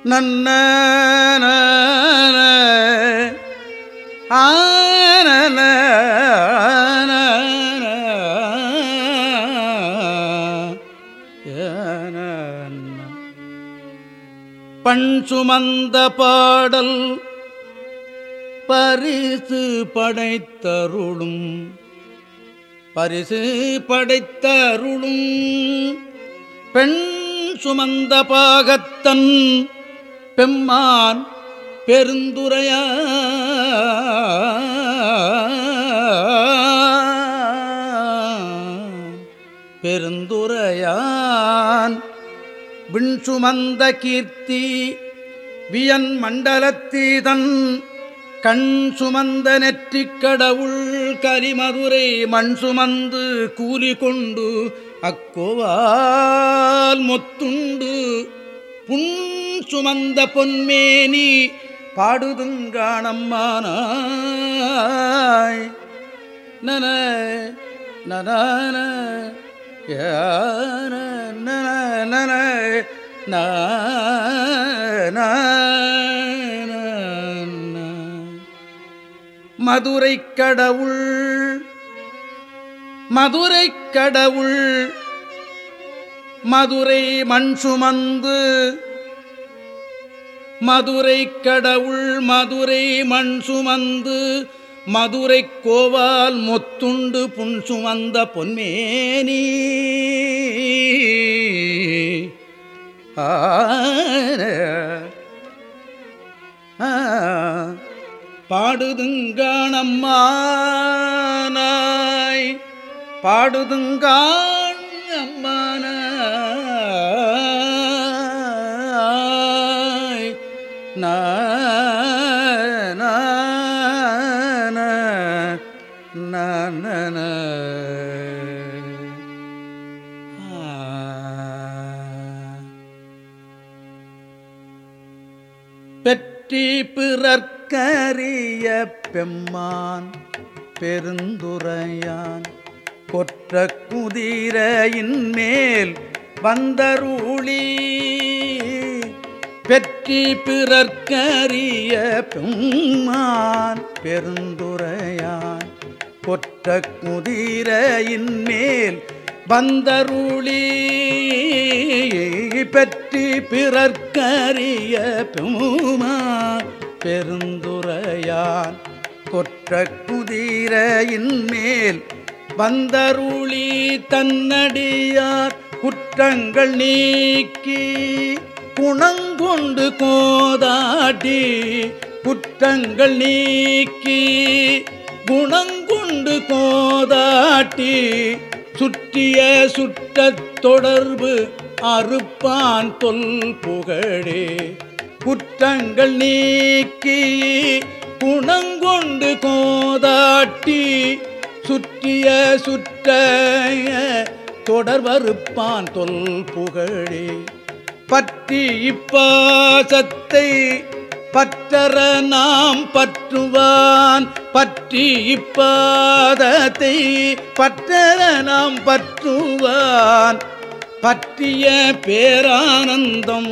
நன்ன ஆன பண் சுமந்த பாடல் பரிசு படைத்தருளும் பரிசு படைத்தருளும் பெண் சுமந்த பாகத்தன் பெம்மான் பெருந்துரையா பெருந்துரையான் விண் சுமந்த கீர்த்தி வியன் மண்டலத்தீதன் கண் சுமந்த நெற்றிக் கடவுள் கரிமதுரை மண் சுமந்து கூலி கொண்டு அக்கோவால் மொத்துண்டு புன் சுமந்த பொன்மேனி பாடுதுங்காணம்மானாய் நன நன யான நன நன நன மதுரை கடவுள் மதுரை கடவுள் மதுரை மண் சுமந்து மதுரை கடவுள் மதுரை மண் சுமந்து மதுரை கோவால் மொத்துண்டு புன் சுமந்த பொன்மேனி ஆ பாடுதுங்காணம்மானாய் பாடுதுங்காண் அம்மானாய் நா நா நா நா நா நா. ஆ. பெற்றி பிறர்க்கரிய பெம்மான் பெருந்துரையான் கொற்ற குதிரையின் மேல் வந்தருளி பெற்றி பிறர்க்கரிய பெம்மான் பெருந்துரையான் கொற்ற குதிரையின் மேல் வந்தருளி பெற்றி பிறர்க்கரிய பெருமான் பெருந்துரையான் கொற்ற குதிரையின் மேல் வந்தருளி தன்னடியார் குற்றங்கள் நீக்கி குணங்கொண்டு கோதாட்டி குற்றங்கள் நீக்கி குணங்கொண்டு கோதாட்டி சுற்றிய சுற்றத் தொடர்பு அறுப்பான் தொல் புகழே குற்றங்கள் நீக்கி குணங்கொண்டு கோதாட்டி சுற்றிய சுற்ற தொடர்வறுப்பான் தொல் புகழே பற்றி இப்பாசத்தை பற்றற நாம் பற்றுவான் பற்றி இப்பாதத்தை பற்றற நாம் பற்றுவான் பற்றிய பேரானந்தம்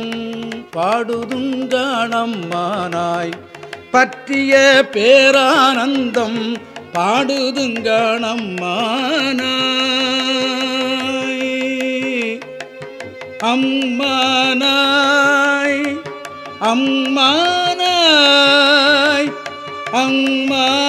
பாடுதுங்காணம்மானாய் பற்றிய பேரானந்தம் பாடுதுங்காணம்மானாய் அம்மானாய் அம்மானாய் அம்மா